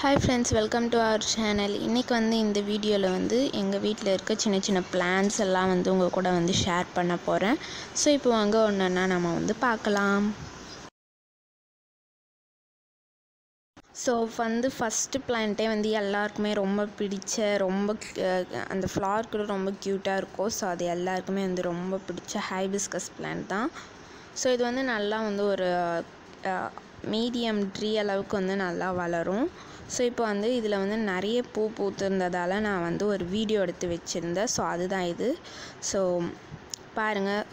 hi friends welcome to our channel இன்றைக்கி வந்து இந்த வீடியோவில் வந்து எங்கள் வீட்டில் இருக்க சின்ன சின்ன பிளான்ஸ் எல்லாம் வந்து உங்கள் கூட வந்து ஷேர் பண்ண போகிறேன் ஸோ இப்போ வாங்க ஒன்றுன்னா நம்ம வந்து பார்க்கலாம் ஸோ வந்து ஃபஸ்ட்டு பிளான்ட்டே வந்து எல்லாருக்குமே ரொம்ப பிடிச்ச ரொம்ப அஹ், அந்த ஃப்ளார் கூட ரொம்ப க்யூட்டாக இருக்கும் ஸோ அது எல்லாருக்குமே வந்து ரொம்ப பிடிச்ச ஹைபிஸ்கஸ் பிளான்ட் தான் ஸோ இது வந்து நல்லா வந்து ஒரு மீடியம் ட்ரீ அளவுக்கு வந்து நல்லா வளரும் ஸோ இப்போ வந்து இதில் வந்து நிறைய பூ பூத்திருந்ததால் நான் வந்து ஒரு வீடியோ எடுத்து வச்சுருந்தேன் ஸோ அதுதான் இது ஸோ பாருங்கள்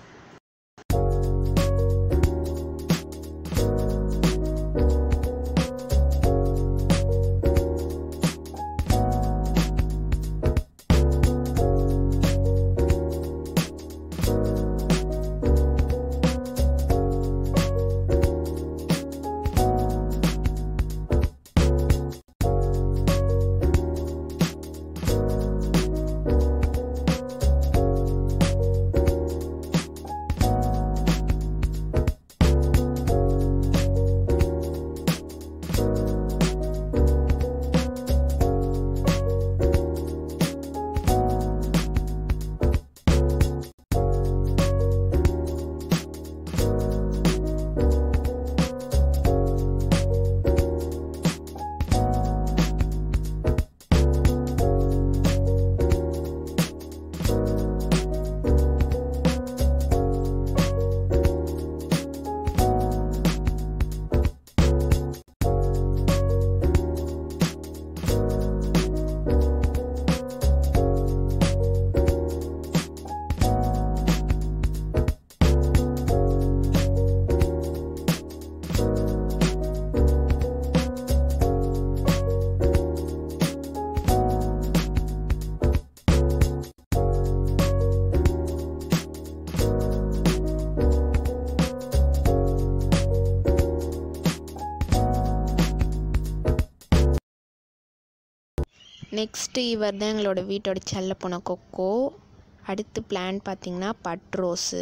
நெக்ஸ்ட்டு இவர் தான் எங்களோட வீட்டோட செல்ல போன கொக்கோ அடுத்து பிளான் பார்த்திங்கன்னா பட் ரோஸு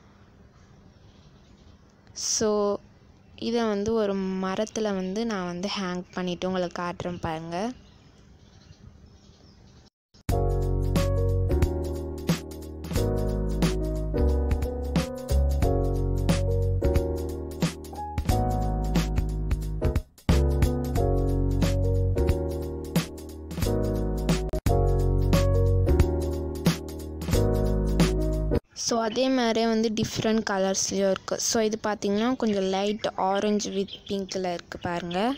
ஸோ இதை வந்து ஒரு மரத்தில் வந்து நான் வந்து ஹேங் பண்ணிவிட்டு உங்களுக்கு காட்டுறேன் பாருங்கள் ஸோ அதே மாதிரியே வந்து டிஃப்ரெண்ட் கலர்ஸ்லேயும் இருக்குது ஸோ இது பார்த்திங்கன்னா கொஞ்சம் லைட் ஆரஞ்சு வித் பிங்க்கில் இருக்குது பாருங்கள்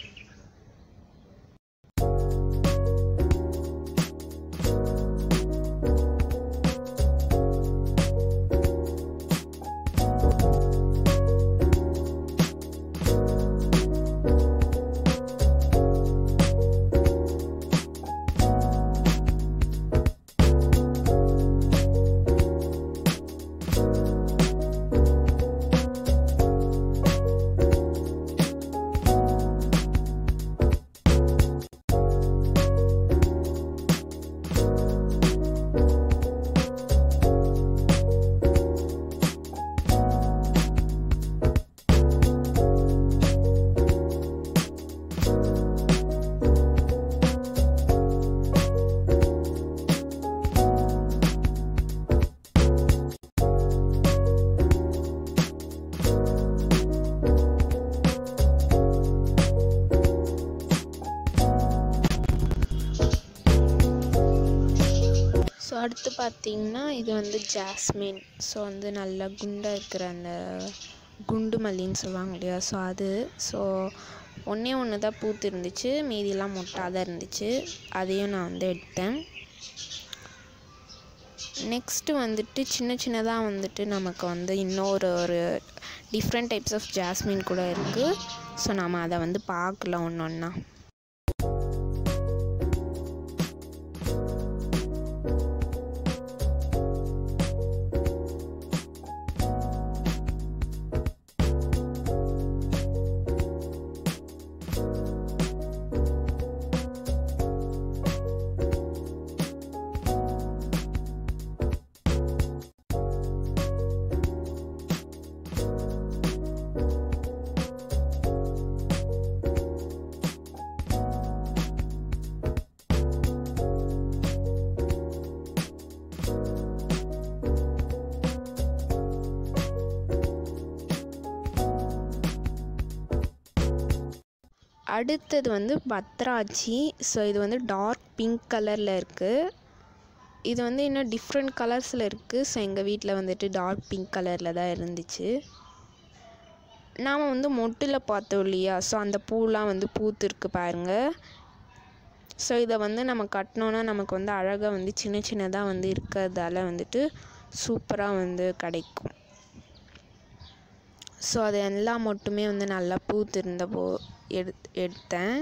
ஸோ அடுத்து பார்த்தீங்கன்னா இது வந்து ஜாஸ்மின் ஸோ வந்து நல்லா குண்டாக இருக்கிற அந்த குண்டு மல்லின்னு சொல்லுவாங்க இல்லையா ஸோ அது ஸோ ஒன்றே ஒன்று தான் பூத்து இருந்துச்சு மீதியெல்லாம் மொட்டாக தான் இருந்துச்சு அதையும் நான் வந்து எடுத்தேன் நெக்ஸ்ட்டு வந்துட்டு சின்ன சின்னதாக வந்துட்டு நமக்கு வந்து இன்னொரு ஒரு டிஃப்ரெண்ட் டைப்ஸ் ஆஃப் ஜாஸ்மின் கூட இருக்குது ஸோ நம்ம அதை வந்து பார்க்கலாம் ஒன்று ஒன்றா அடுத்தது வந்து பத்ராட்சி ஸோ இது வந்து டார்க் பிங்க் கலரில் இருக்குது இது வந்து இன்னும் டிஃப்ரெண்ட் கலர்ஸில் இருக்குது ஸோ எங்கள் வீட்டில் வந்துட்டு டார்க் பிங்க் கலரில் தான் இருந்துச்சு நாம் வந்து மொட்டில் பார்த்தோம் இல்லையா ஸோ அந்த பூலாம் வந்து பூத்துருக்கு பாருங்கள் ஸோ இதை வந்து நம்ம கட்டினோன்னா நமக்கு வந்து அழகாக வந்து சின்ன சின்னதாக வந்து இருக்கிறதால வந்துட்டு சூப்பராக வந்து கிடைக்கும் ஸோ அது எல்லாம் மட்டுமே வந்து நல்லா பூத்திருந்த போ எடு எடுத்தேன்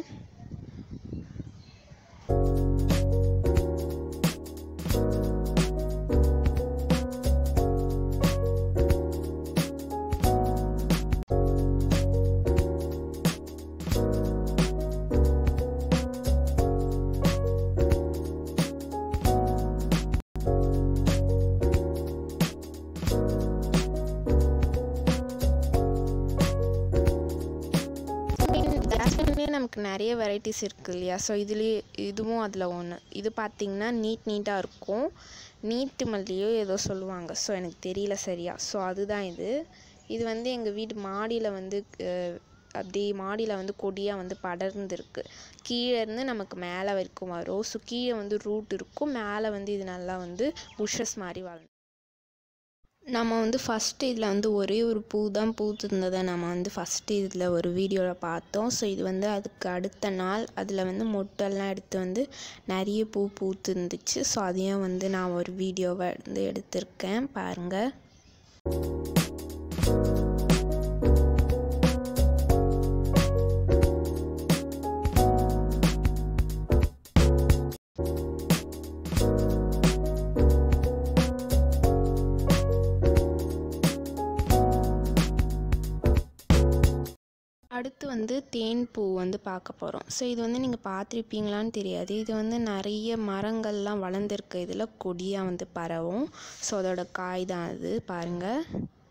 ஜாஸ்மின்லேயே நமக்கு நிறைய வெரைட்டிஸ் இருக்குது இல்லையா ஸோ இதுலேயே இதுவும் அதில் ஒன்று இது பார்த்திங்கன்னா நீட் நீட்டாக இருக்கும் நீட்டு மல்லியோ ஏதோ சொல்லுவாங்க ஸோ எனக்கு தெரியல சரியா ஸோ அதுதான் இது இது வந்து எங்கள் வீட்டு மாடியில் வந்து அஹ், அப்படி மாடியில் வந்து கொடியாக வந்து படர்ந்துருக்கு கீழே இருந்து நமக்கு மேலே வரைக்கும் வரும் ஸோ கீழே வந்து ரூட் இருக்கும் மேலே வந்து இது நல்லா வந்து புஷஸ் மாதிரி வளரும் நம்ம வந்து ஃபஸ்ட்டு இதில் வந்து ஒரே ஒரு பூ தான் பூத்திருந்ததை நம்ம வந்து ஃபஸ்ட்டு இதில் ஒரு வீடியோவில் பார்த்தோம் ஸோ இது வந்து அதுக்கு அடுத்த நாள் அதில் வந்து மொட்டெல்லாம் எடுத்து வந்து நிறைய பூ பூத்து இருந்துச்சு ஸோ அதையும் வந்து நான் ஒரு வீடியோவை வந்து எடுத்திருக்கேன் பாருங்கள் அடுத்து வந்து தேன் பூ வந்து பார்க்க போகிறோம் ஸோ இது வந்து நீங்கள் பார்த்துருப்பீங்களான்னு தெரியாது இது வந்து நிறைய மரங்கள்லாம் வளர்ந்துருக்கு இதில் கொடியாக வந்து பரவும் ஸோ அதோட காய் தான் அது பாருங்கள்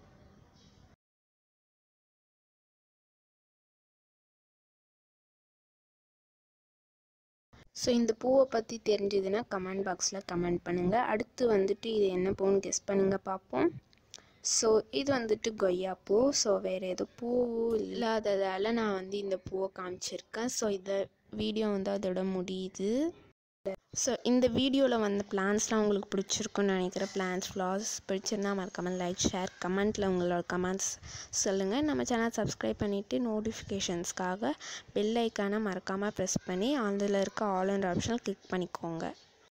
ஸோ இந்த பூவை பற்றி தெரிஞ்சதுன்னா கமெண்ட் பாக்ஸில் கமெண்ட் பண்ணுங்கள் அடுத்து வந்துட்டு இது என்ன பூன்னு கெஸ் பண்ணுங்கள் பார்ப்போம் ஸோ இது வந்துட்டு கொய்யா பூ ஸோ வேறு எது பூ இல்லாததால் நான் வந்து இந்த பூவை காமிச்சிருக்கேன் ஸோ இந்த வீடியோ வந்து அதோட முடியுது ஸோ இந்த வீடியோவில் வந்து பிளான்ஸ்லாம் உங்களுக்கு பிடிச்சிருக்குன்னு நினைக்கிறேன் பிளான்ஸ் ஃப்ளார்ஸ் பிடிச்சிருந்தா மறக்காமல் லைக் ஷேர் கமெண்ட்டில் உங்களோட கமெண்ட்ஸ் சொல்லுங்கள் நம்ம சேனல் சப்ஸ்கிரைப் பண்ணிவிட்டு நோட்டிஃபிகேஷன்ஸ்க்காக பெல் ஐக்கானை மறக்காமல் ப்ரெஸ் பண்ணி அதில் இருக்க ஆல் அண்ட் ஆப்ஷனை கிளிக் பண்ணிக்கோங்க